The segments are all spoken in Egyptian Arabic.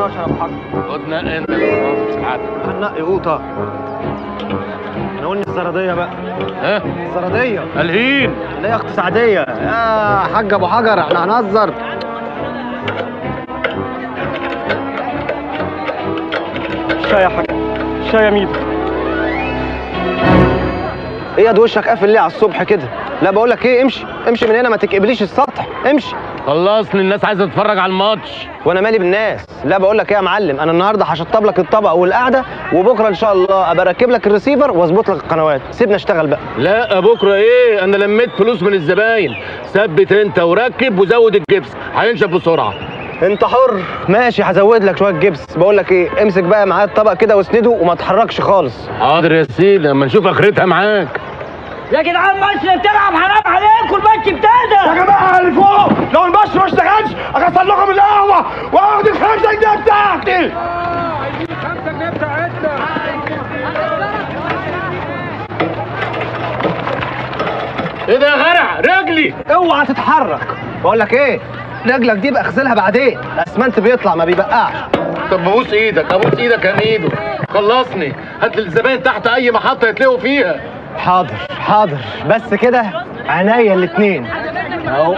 تنورش يا ابو حاج خد نقي انت اللي ساعتك هنقي قوطه احنا قلنا الزرديه بقى ها الزرديه الهين لا يا اخت سعديه يا حاج ابو حجر احنا هنهزر شاي يا حاج شاي يا ميدو ايه يا وشك قافل ليه على الصبح كده لا بقول لك ايه امشي امشي من هنا ما تقبليش السطح امشي خلصني الناس عايزه تتفرج على الماتش وانا مالي بالناس لا بقول لك ايه يا معلم انا النهارده هشطب لك الطبق والقعده وبكره ان شاء الله ابقى اركب لك الريسيفر واظبط لك القنوات سيبنا اشتغل بقى لا بكره ايه انا لميت فلوس من الزباين ثبت انت وركب وزود الجبس هينشف بسرعه انت حر ماشي هزود لك شويه جبس بقول لك ايه امسك بقى معايا الطبق كده واسنده وما تحركش خالص حاضر يا سيدي لما نشوف اخرتها معاك يا جدعان ماتش بتلعب حرام عليكم الماتش ابتدى يا جماعه اللي فوق لو الماتش ما اشتغلش اكسر لكم القهوه واخد الخمسه جنيه بتاعتي ايه ده يا غرع رجلي اوعى تتحرك بقول لك ايه رجلك دي بقى اغسلها بعدين الاسمنت بيطلع ما بيبقعش طب ببوس ايدك ابوس ايدك يا ميدو خلصني هات لي الزباين تحت اي محطه يتلقوا فيها حاضر حاضر بس كده عينيا الاتنين اهو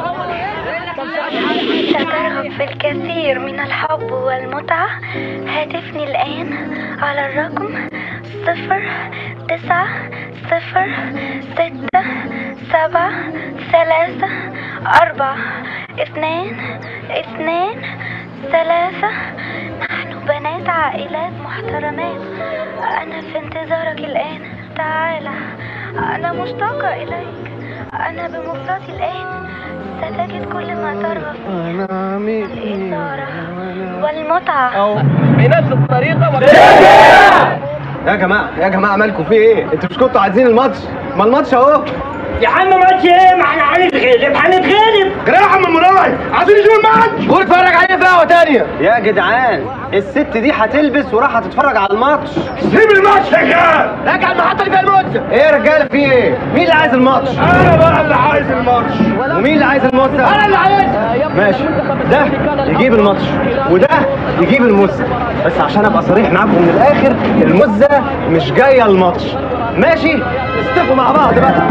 سترغب في الكثير من الحب والمتعة هاتفني الآن على الرقم صفر تسعة صفر ستة سبعة ثلاثة أربعة اثنان اثنان ثلاثة نحن بنات عائلات محترمات أنا في انتظارك الآن تعال أنا مشتاقة إليك أنا بمفردي الآن ستجد كل ما ترغب فيه الإثارة والمتعة بنفس الطريقه يا جماعه يا جماعه مالكم في ايه انتوا مش كنتوا عايزين الماتش ما الماتش اهو يا عم ماتش ايه ما احنا هنتغلب هنتغلب جرى يا عم مناي عايزين نشوف الماتش قول اتفرج عليه في قهوه تانية يا جدعان الست دي هتلبس وراح تتفرج على الماتش سيب الماتش شغال راجع المحطه اللي فيها الموزه ايه يا رجاله في ايه مين اللي عايز الماتش انا بقى اللي عايز الماتش ومين اللي عايز الموزه انا اللي عايزها ماشي ده يجيب الماتش وده يجيب الموزه بس عشان ابقى صريح معاكم من الاخر الموزه مش جايه الماتش ماشي اتفقوا مع بعض بقى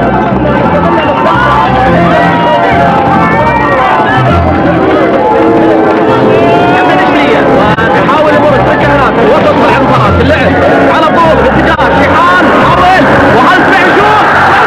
حاول يمر التكهنات وسط المباراة اللعب على طول باتجاه شيحان حاول وعلى شوط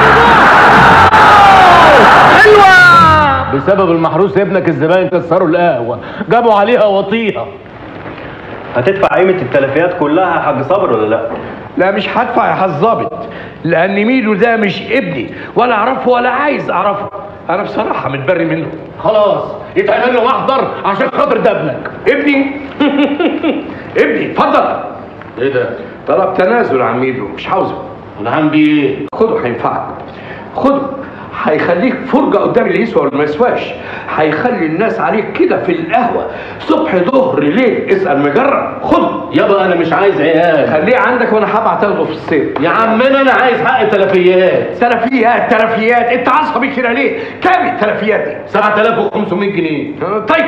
حلوة بسبب المحروس ابنك الزباين كسروا القهوه جابوا عليها وطيها هتدفع قيمة التلفيات كلها يا حاج صبر ولا لا؟ لا مش هدفع يا حظابط لان ميدو ده مش ابني ولا اعرفه ولا عايز اعرفه انا بصراحه متبري منه خلاص يتعمل له محضر عشان خاطر ده ابنك ابني ابني اتفضل ايه ده طلب تنازل عن ميدو مش عاوزه انا هعمل بيه ايه خده هينفعك خده هيخليك فرجة قدام اللي يسوى ولا ما يسواش هيخلي الناس عليك كده في القهوة صبح ظهر ليل اسأل مجرب خده يابا انا مش عايز عيال خليه عندك وانا هبعت تاخده في الصيف يا عمنا انا عايز حق تلفيات تلفيات تلفيات انت عصبي كده ليه؟ كام التلفيات دي؟ 7500 جنيه طيب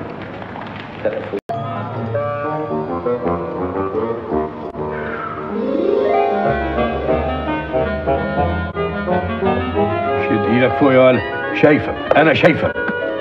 شد ايدك فوق يا ولد شايفك انا شايفك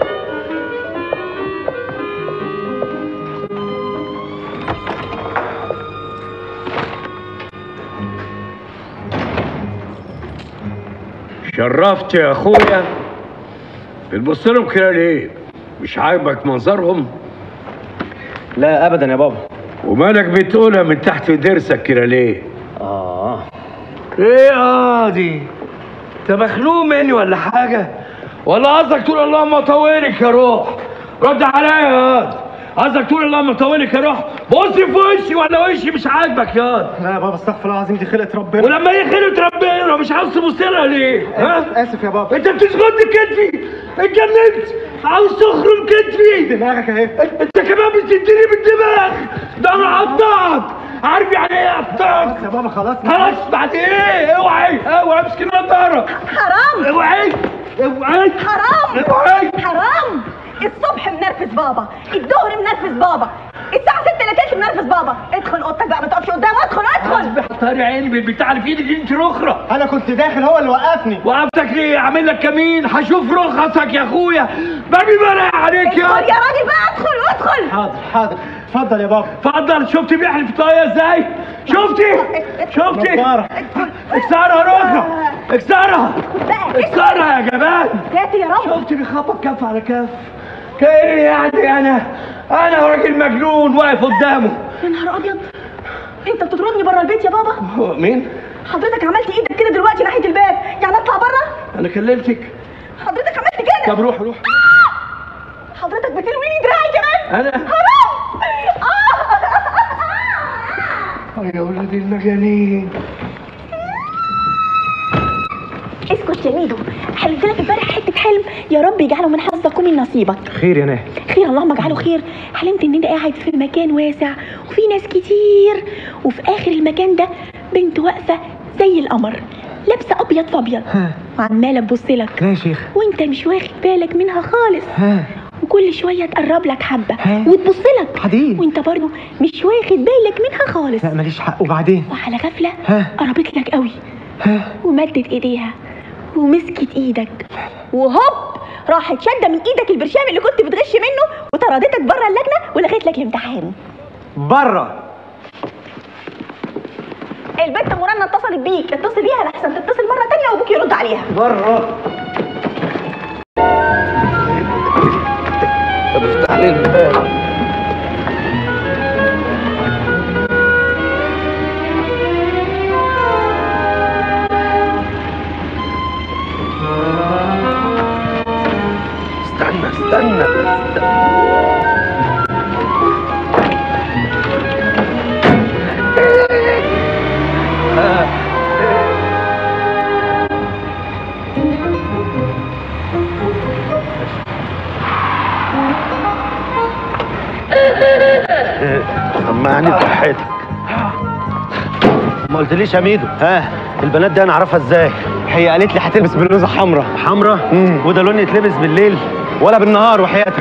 شرفت يا اخويا بتبص لهم كده ليه؟ مش عاجبك منظرهم؟ لا ابدا يا بابا ومالك بتقولها من تحت ضرسك كده ليه؟ اه ايه اه دي؟ انت مخنوق مني ولا حاجة؟ ولا قصدك تقول اللهم طولك يا روح؟ رد عليا يا واد قصدك تقول اللهم طولك يا روح؟ بص في وشي ولا وشي مش عاجبك يا واد لا يا بابا استغفر الله العظيم دي خلقه ربنا ولما هي خيرة ربنا مش عاوز تبص لها ليه؟ ها؟ اسف يا بابا انت بتسقط كتفي اتجننت عاوز تخرم كتفي دماغك اهي انت كمان بتديني بالدماغ ده انا هقطعك عارف يعني ايه اقطعك يا بابا خلاص خلاص بعد ايه اوعي اوعي امسك النضاره حرام اوعي اوعي حرام اوعي حرام الصبح منرفز بابا الظهر منرفز بابا الساعه 6 الا تلت منرفز بابا ادخل اوضتك بقى ما تقفش قدامه ادخل ادخل بحطاري عيني بالبتاع اللي في ايدك انت الاخرى انا كنت داخل هو اللي وقفني وقفتك ليه اعمل لك كمين هشوف رخصك يا اخويا برمي بلاء عليك ادخل يا يا راجل بقى ادخل ادخل حاضر حاضر اتفضل يا بابا اتفضل شفتي بيحلف طايه ازاي شفتي شفتي نضارة. اكسرها رخرة اكسرها بقى اكسرها يا جبان ساتر يا رب شفتي بيخبط كف على كف كأني يعني انا انا راجل مجنون واقف قدامه يا نهار ابيض انت بتطردني بره البيت يا بابا هو مين؟ حضرتك عملت ايدك كده دلوقتي ناحيه الباب يعني اطلع بره انا كلمتك حضرتك عملت كده طب روح روح حضرتك بتلويني دراعي كمان انا حرام آه. يا ولاد المجانين اسكت يا ميدو حلمت لك امبارح حته حلم يا رب يجعله من حظك ومن نصيبك خير يا ناهي خير اللهم اجعله خير حلمت ان انا قاعد في مكان واسع وفي ناس كتير وفي اخر المكان ده بنت واقفه زي القمر لابسه ابيض في ابيض وعماله تبص لك لا يا شيخ وانت مش واخد بالك منها خالص ها وكل شويه تقرب لك حبه ها؟ وتبص لك حديد. وانت برضه مش واخد بالك منها خالص لا ماليش حق وبعدين وعلى غفله ها؟ قربت لك قوي ها ومدت ايديها ومسكت ايدك وهوب راحت شاده من ايدك البرشام اللي كنت بتغش منه وطردتك بره اللجنه ولغيت لك الامتحان بره البنت مرنة اتصلت بيك اتصل بيها لحسن تتصل مره تانية وابوك يرد عليها بره طب افتح لي الباب استنى استنى استنى سمعني بصحتك ما قلتليش يا ميدو ها البنات دي انا اعرفها ازاي هي قالت لي هتلبس بلوزه حمراء حمرا مم. وده لون يتلبس بالليل ولا بالنهار وحياتك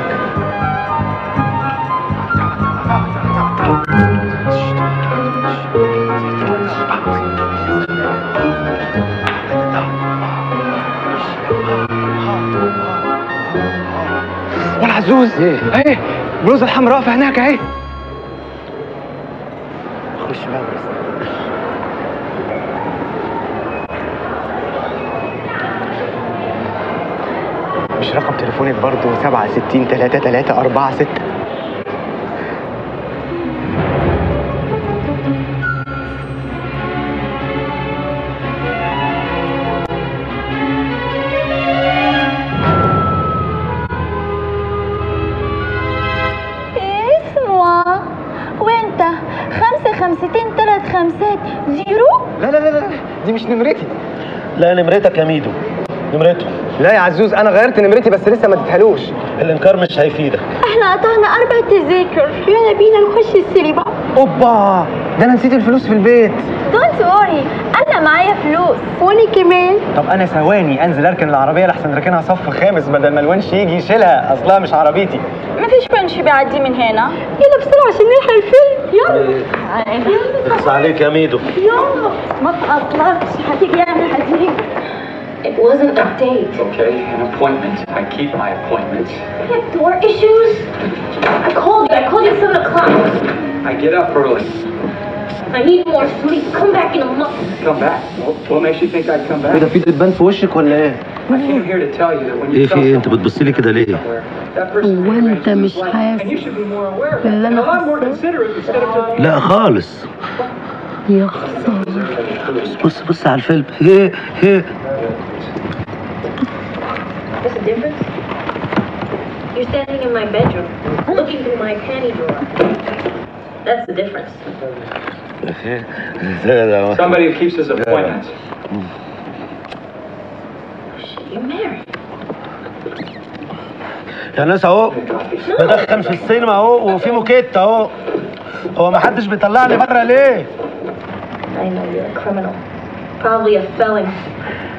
ولا عزوز ايه؟ اهي البلوزه الحمراء في هناك اهي خش بقى بس. مش رقم تليفونك برضه 67 3 3 4 6 اسمع وانت خمسة خمستين تلات خمسات زيرو لا لا لا لا دي مش نمرتي لا نمرتك يا ميدو نمرته لا يا عزوز انا غيرت نمرتي بس لسه ما اديتهالوش الانكار مش هيفيدك احنا قطعنا اربع تذاكر يلا بينا نخش السينما اوبا ده انا نسيت الفلوس في البيت دونت وري انا معايا فلوس وانا كمان طب انا ثواني انزل اركن العربيه لحسن راكنها صف خامس بدل ما الونش يجي يشيلها اصلها مش عربيتي مفيش ونش بيعدي من هنا يلا بسرعه عشان نلحق الفيلم يلا بس عليك يا ميدو يلا ما تقطلش هتيجي يعني هتيجي It wasn't a date. Okay, an appointment. I keep my appointments. I have door issues. I called you. I called you at 7 o'clock. I get up early. I need more sleep. Come back in a month. Come back. What, what makes you think I'd come back? ايه ده في دبان في وشك ولا ايه؟ I came here to tell you that when you ايه tell في ايه انت someone بتبص لي كده ليه؟ somewhere, that person هو انت مش and you حاسس should be more aware of that. باللي And انا a lot more حاساه considerate instead of just لا خالص يا خساره بص بص على الفيلم ايه ايه There's a difference? You're standing in my bedroom, looking through my panty drawer. That's the difference. ده ده somebody who keeps his appointments. You're married. يا ناس اهو بدخن في السينما اهو وفي موكيت اهو هو ما حدش بيطلعني بره ليه؟ I know you're a criminal. Probably a felon.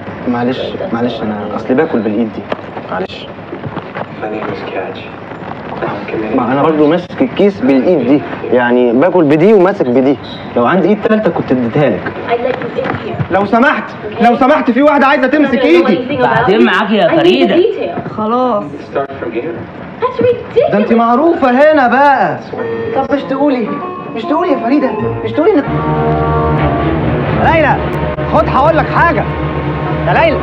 معلش معلش انا اصلي باكل بالايد دي معلش My name is Catch. ما انا برضو ماسك الكيس بالايد دي يعني باكل بدي وماسك بدي لو عندي ايد تالتة كنت اديتها لك I'd like you in here. لو سمحت لو سمحت في واحدة عايزة تمسك ايدي بعدين معاك يا I need the فريدة details. خلاص Start from here. That's ridiculous. ده انت معروفة هنا بقى طب مش تقولي مش تقولي يا فريدة مش تقولي إن... ليلى خد هقول لك حاجة يا ليلى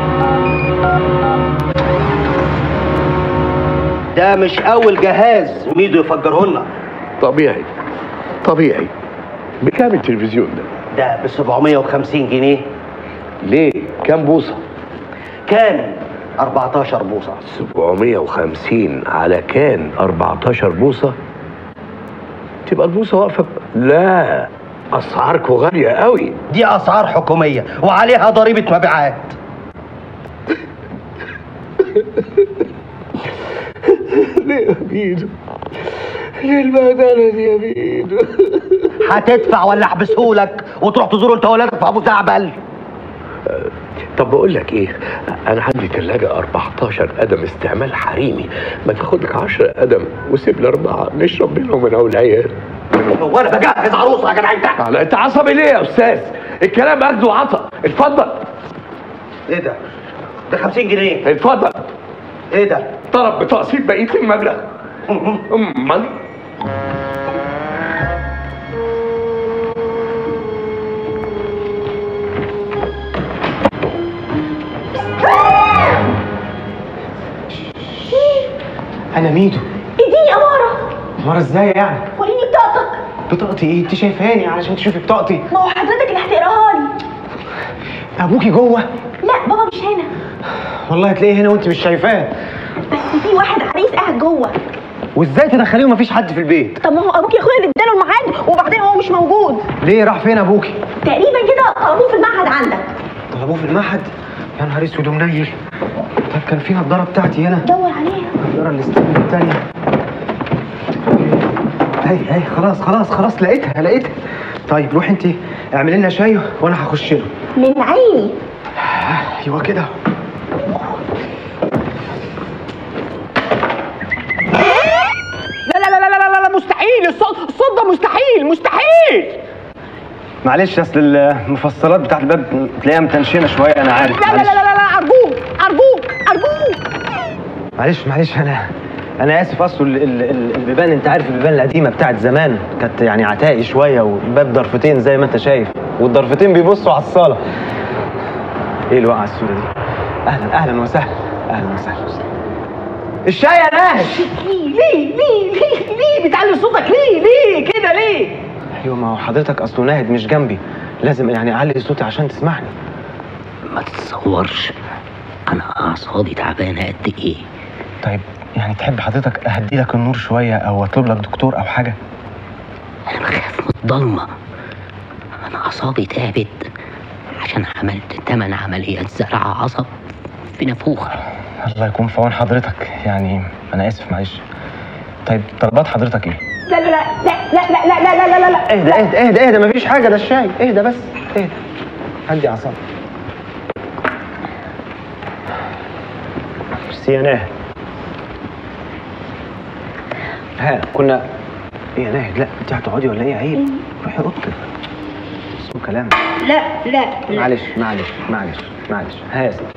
ده مش اول جهاز ميدو يفجره لنا طبيعي طبيعي بكام التلفزيون ده؟ ده ب 750 جنيه ليه؟ كام بوصة؟ كان 14 بوصه 750 على كان 14 بوصة تبقى البوصة واقفة ب- لا أسعاركم غالية قوي دي اسعار حكوميه وعليها ضريبه مبيعات ليه يا بيدو؟ ليه البهدلة دي يا بيدو؟ هتدفع ولا احبسهولك وتروح تزور انت ولادك في ابو زعبل طب بقول لك ايه انا عندي ثلاجة 14 قدم استعمال حريمي ما تاخد لك 10 قدم وسيب لي اربعة نشرب منهم من اول العيال هو انا بجهز عروسه يا جدع انت لا انت عصبي ليه يا استاذ الكلام اخده وعطا اتفضل ايه ده ده 50 جنيه اتفضل ايه ده طلب بتقسيط بقيه المبلغ امال انا ميدو اديني اماره مرة ازاي يعني وريني بطاقتك بطاقتي ايه انت شايفاني علشان تشوفي بطاقتي ما هو حضرتك اللي هتقراها لي ابوكي جوه لا بابا مش هنا والله هتلاقيه هنا وانت مش شايفاه بس في واحد عريس قاعد جوه وازاي تدخليه ومفيش حد في البيت طب ما هو ابوك يا اخويا اللي اداله الميعاد وبعدين هو مش موجود ليه راح فين ابوكي تقريبا كده طلبوه في المعهد عندك طلبوه في المعهد يا نهار اسود ومنيل طب كان في نضاره بتاعتي هنا دور عليها النضاره اللي استنى التانية هي هي خلاص خلاص خلاص لقيتها لقيتها طيب روحي انت اعملي لنا شاي وانا هخش له من عيني ايوه كده لا لا لا لا لا لا مستحيل الصوت الصوت ده مستحيل مستحيل معلش اصل المفصلات بتاعت الباب تلاقيها متنشنه شويه انا عارف لا لا معلش لا لا لا ارجوك ارجوك ارجوك معلش معلش انا انا اسف اصل ال- ال- ال- البيبان انت عارف البيبان القديمه بتاعت زمان كانت يعني عتائي شويه وباب ضرفتين زي ما انت شايف والضرفتين بيبصوا على الصاله ايه الوقعه السوداء دي اهلا اهلا وسهلا اهلا وسهلا الشاي يا ناهد ليه ليه ليه ليه ليه بتعلي صوتك ليه ليه كده ليه ايوه ما هو حضرتك اصله ناهد مش جنبي لازم يعني اعلي صوتي عشان تسمعني ما تتصورش انا اعصابي تعبانه قد ايه طيب يعني تحب حضرتك اهدي لك النور شويه او اطلب لك دكتور او حاجه انا بخاف من الضلمه انا اعصابي تعبت عشان عملت تمن عمليات زرع عصب في نافوخه الله يكون في عون حضرتك يعني انا اسف معلش طيب طلبات حضرتك ايه لا لا لا لا لا لا لا لا لا لا لا اهدى اهدى اهدى اهدى مفيش حاجه ده الشاي اهدى بس اهدى هدي اعصابك ميرسي يا ناهد ها كنا ايه يا ناهد لا انت هتقعدي ولا ايه عيب روحي اوضتك اسمه كلام لا لا لا معلش معلش معلش معلش ها يا سيدي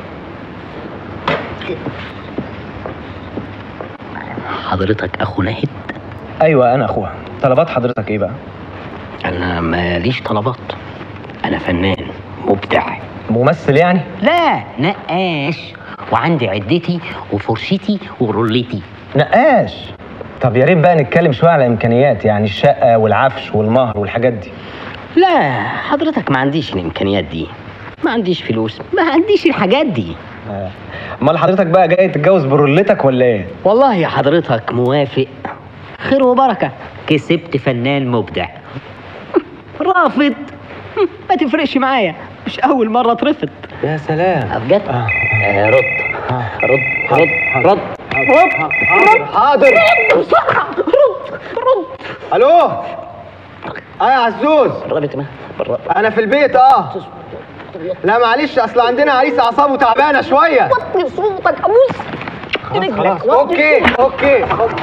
حضرتك اخو ناهد ايوه انا اخوها طلبات حضرتك ايه بقى انا ماليش طلبات انا فنان مبدع ممثل يعني لا نقاش وعندي عدتي وفرشتي ورولتي نقاش طب يا ريت بقى نتكلم شويه على امكانيات يعني الشقه والعفش والمهر والحاجات دي لا حضرتك ما عنديش الامكانيات دي ما عنديش فلوس ما عنديش الحاجات دي آه. امال حضرتك بقى جاي تتجوز برولتك ولا ايه والله يا حضرتك موافق خير وبركة كسبت فنان مبدع رافض ما تفرقش معايا مش أول مرة اترفض يا سلام بجد آه. آه رد رد رد رد حاضر حاضر رد بسرعة رد رد الو اه يا عزوز قربت ما بالرب انا في البيت اه لا معلش اصل عندنا عريس اعصابه تعبانه شويه وطي صوتك ابوس خلاص اوكي اوكي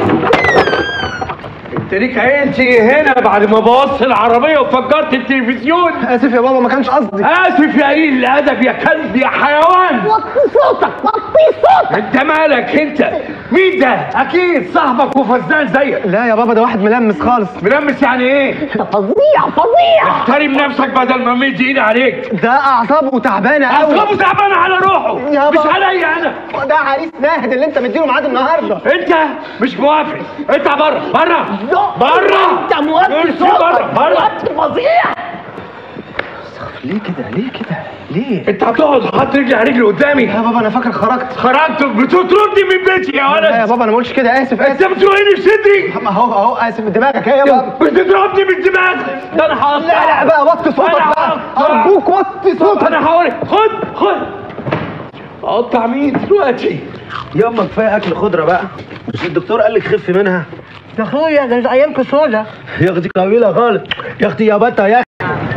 انت ليك عين تيجي هنا بعد ما بوظت العربيه وفجرت التلفزيون اسف يا بابا ما كانش قصدي اسف يا قليل الادب يا كلب يا حيوان وطي صوتك وطي صوتك انت مالك انت مين ده اكيد صاحبك وفزان زيك لا يا بابا ده واحد ملمس خالص ملمس يعني ايه ده فظيع فظيع احترم نفسك بدل ما مد ايدي عليك ده اعصابه تعبانه قوي اصحابه تعبانه على روحه يا مش بابا. عليا انا ده عريس ناهد اللي انت مديله ميعاد النهارده انت مش موافق انت بره بره بره انت موطي امشي صوتك بره بره موطي فظيع ليه كده ليه كده ليه انت هتقعد حاطط رجلي على رجلي قدامي يا بابا انا فاكر خرجت خرجت بتطردني من بيتي يا لا يا ولد بابا انا ما قلتش كده اسف انت اسف بتروحني في صدري ما هو اهو اسف دماغك ايه يا بابا بتضربني بالدماغ ده انا هقطع لا لا بقى وطي صوتك أنا بقى هقطع. ارجوك وطي طب صوتك انا هوريك خد خد اقطع مين دلوقتي ياما كفايه اكل خضره بقى مش الدكتور قال لك خف منها يا اخويا ده مش ايامكم سودا يا اختي طويله خالص يا اختي يا بطه يا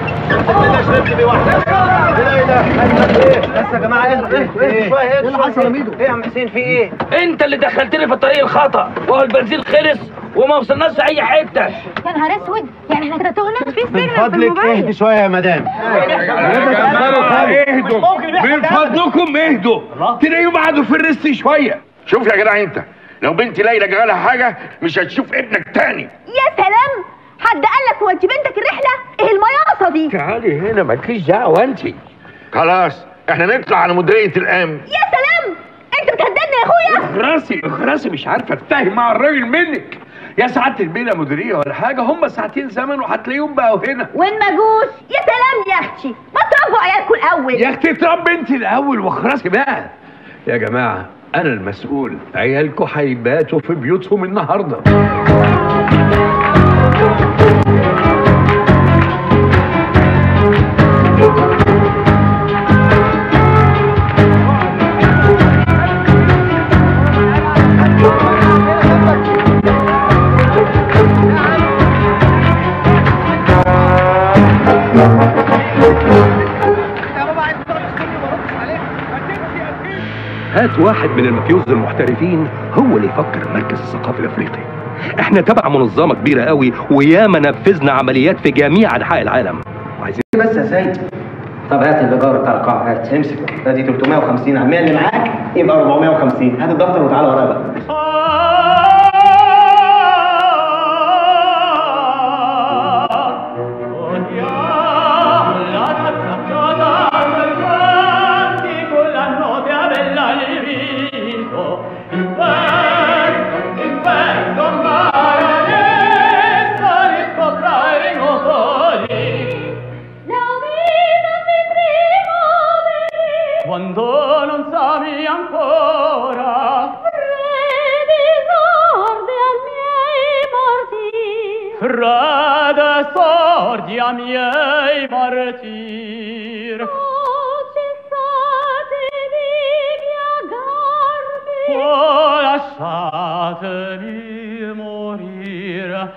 بس يا جماعه ايه ايه ايه ايه اللي حصل يا ميدو ايه يا عم حسين في ايه انت اللي دخلتني في الطريق الخطا وهو البنزين خلص وما وصلناش اي حته يا نهار اسود يعني احنا كده تهنا في من فضلك اهدي شويه يا مدام اهدوا من فضلكم اهدوا تلاقيهم قعدوا في الريست شويه شوف يا جدع انت لو بنت ليلى جرالها حاجه مش هتشوف ابنك تاني يا سلام حد قال لك ودي بنتك الرحله ايه المياصه دي تعالي هنا مالكيش دعوه انت خلاص احنا نطلع على مديريه الامن يا سلام انت بتهددني يا اخويا اخرسي اخرسي مش عارفه اتفاهم مع الراجل منك يا سعاده البيئه مديريه ولا حاجه هم ساعتين زمن وهتلاقيهم بقوا هنا وين ما جوش يا سلام يا اختي ما تربوا عيالكم الاول يا اختي تربي انت الاول واخرسي بقى يا جماعه انا المسؤول عيالكم هيباتوا في بيوتهم النهارده هات واحد من المافيوز المحترفين هو اللي يفكر المركز الثقافي الافريقي احنا تبع منظمه كبيره قوي وياما نفذنا عمليات في جميع انحاء العالم وعايزين بس يا سيد طب هات الإيجار بتاع القاعة هات امسك ادي 350 على المية اللي معاك يبقى 450 هات الدفتر وتعالى ورايا بقى Quando non savi ancora Frede sordi a miei martir Oh, lasciatemi morire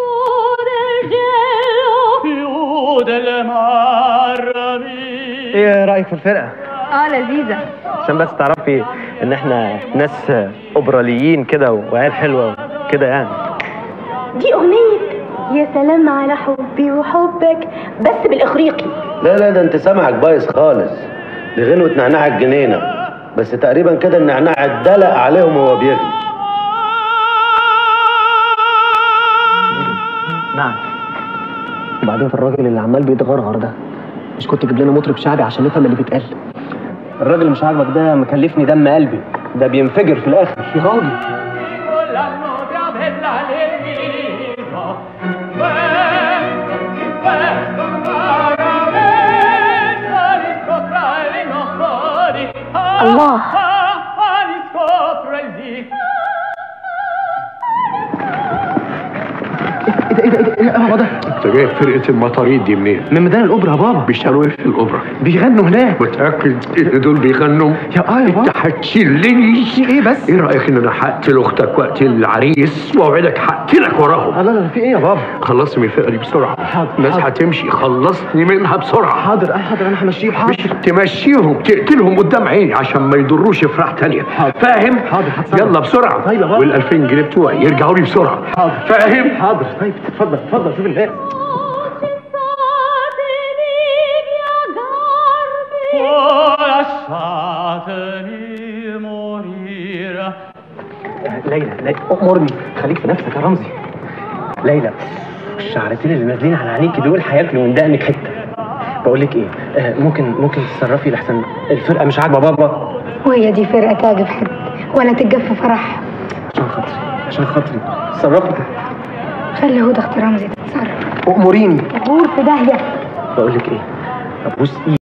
più del mar ايه رأيك في الفرقة؟ اه لذيذه عشان بس تعرفي ان احنا ناس اوبراليين كده وعيال حلوة كده يعني دي اغنيه يا سلام على حبي وحبك بس بالافريقي لا لا ده انت سامعك بايظ خالص دي غنوة نعناع الجنينة بس تقريبا كده النعناع اتدلق عليهم وهو بيغلي نعم وبعدين في الراجل اللي عمال بيتغرغر ده مش كنت تجيب لنا مطرب شعبي عشان نفهم اللي بيتقال الراجل مش عاجبك ده مكلفني دم قلبي ده بينفجر في الاخر يا راجل الله ايه ده ايه ده ايه ده هو ده انت جايب فرقه المطاريد دي منين؟ من ميدان الاوبرا يا بابا بيشتغلوا ايه في الاوبرا؟ بيغنوا هناك متاكد ان دول بيغنوا؟ يا اه يا بابا انت هتشلني في ايه بس؟ ايه رايك ان انا هقتل اختك واقتل العريس واوعدك هقتلك وراهم؟ لا لا لا في ايه يا بابا؟ خلصني من الفرقه دي بسرعه حاضر، الناس حاضر. هتمشي خلصني منها بسرعه حاضر اه حاضر انا همشيهم حاضر مش تمشيهم تقتلهم قدام عيني عشان ما يضروش افراح تانية حاضر. فاهم؟ حاضر، هتصرف. يلا بسرعه طيب يا بابا. وال 2000 جنيه بتوعي يرجعوا لي بسرعه حاضر فاهم؟ حاضر طيب اتفضل اتفضل شوف الناس Oh, lasciatemi morire. ليلى ليلى امرني خليك في نفسك يا رمزي ليلى الشعرتين اللي نازلين على عينيكي دول هياكلوا من دقنك حته بقول لك ايه آه ممكن ممكن تتصرفي لحسن الفرقه مش عاجبه بابا وهي دي فرقة تعجب حد ولا تتجف فرح عشان خاطري عشان خاطري تصرفي خلي هدى اختي رمزي تتصرف اموريني غور في داهية بقول لك ايه ابوس ايدي